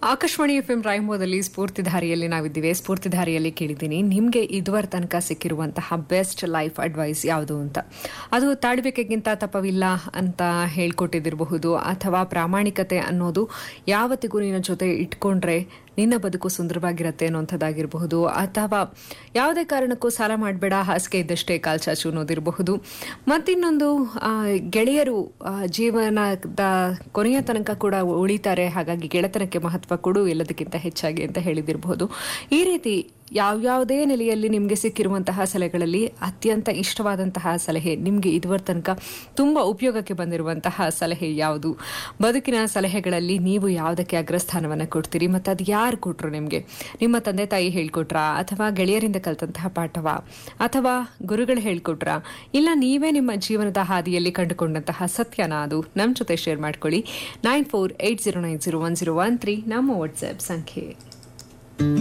Akashvani F M ರಾಯಮೋದಲ್ಲಿ ಸ್ಫೂರ್ತಿಧಾರಿಯಲ್ಲಿ ನಾವಿದ್ದೀವಿ ಸ್ಫೂರ್ತಿಧಾರಿಯಲ್ಲಿ ಕೇಳಿದ್ದೀನಿ ನಿಮಗೆ ಇದುವರ ತನಕ ಸಿಕ್ಕಿರುವಂತಹ ಬೆಸ್ಟ್ ಲೈಫ್ ಅಡ್ವೈಸ್ ಯಾವುದು ಅಂತ ಅದು ತಾಳ್ಬೇಕಿಗಿಂತ ತಪ್ಪವಿಲ್ಲ ಅಂತ ಹೇಳ್ಕೊಟ್ಟಿದ್ದಿರಬಹುದು ಅಥವಾ ಪ್ರಾಮಾಣಿಕತೆ ಅನ್ನೋದು ಯಾವತ್ತಿಗೂ ನಿನ್ನ ಜೊತೆ ಇಟ್ಕೊಂಡ್ರೆ ನಿನ್ನ ಬದುಕು ಸುಂದರವಾಗಿರುತ್ತೆ ಅನ್ನೋಂಥದ್ದಾಗಿರಬಹುದು ಅಥವಾ ಯಾವುದೇ ಕಾರಣಕ್ಕೂ ಸಾಲ ಮಾಡಬೇಡ ಹಾಸಿಗೆ ಇದ್ದಷ್ಟೇ ಕಾಲ್ಚಾಚು ಅನ್ನೋದಿರಬಹುದು ಮತ್ತಿನ್ನೊಂದು ಆ, ಗೆಳೆಯರು ಆ, ಜೀವನದ ಕೊನೆಯ ತನಕ ಕೂಡ ಉಳಿತಾರೆ ಹಾಗಾಗಿ ಗೆಳೆತನಕ್ಕೆ ಮಹತ್ವ ಕೊಡು ಎಲ್ಲದಕ್ಕಿಂತ ಹೆಚ್ಚಾಗಿ ಅಂತ ಹೇಳಿದಿರಬಹುದು ಈ ರೀತಿ ಯಾವ್ಯಾವುದೇ ನೆಲೆಯಲ್ಲಿ ನಿಮಗೆ ಸಿಕ್ಕಿರುವಂತಹ ಸಲಹೆಗಳಲ್ಲಿ ಅತ್ಯಂತ ಇಷ್ಟವಾದಂತಹ ಸಲಹೆ ನಿಮಗೆ ಇದುವರ ತನಕ ತುಂಬ ಉಪಯೋಗಕ್ಕೆ ಬಂದಿರುವಂತಹ ಸಲಹೆ ಯಾವುದು ಬದುಕಿನ ಸಲಹೆಗಳಲ್ಲಿ ನೀವು ಯಾವುದಕ್ಕೆ ಅಗ್ರಸ್ಥಾನವನ್ನು ಕೊಡ್ತೀರಿ ಮತ್ತು ಅದು ಯಾರು ಕೊಟ್ಟರು ನಿಮಗೆ ನಿಮ್ಮ ತಂದೆ ತಾಯಿ ಹೇಳ್ಕೊಟ್ರಾ ಅಥವಾ ಗೆಳೆಯರಿಂದ ಕಲಿತಂತಹ ಪಾಠವ ಅಥವಾ ಗುರುಗಳು ಹೇಳ್ಕೊಟ್ರಾ ಇಲ್ಲ ನೀವೇ ನಿಮ್ಮ ಜೀವನದ ಹಾದಿಯಲ್ಲಿ ಕಂಡುಕೊಂಡಂತಹ ಸತ್ಯನ ಅದು ನಮ್ಮ ಜೊತೆ ಶೇರ್ ಮಾಡ್ಕೊಳ್ಳಿ nine four eight zero nine zero one zero one three ನಮ್ಮ ವಾಟ್ಸ್ಆ್ಯಪ್ ಸಂಖ್ಯೆ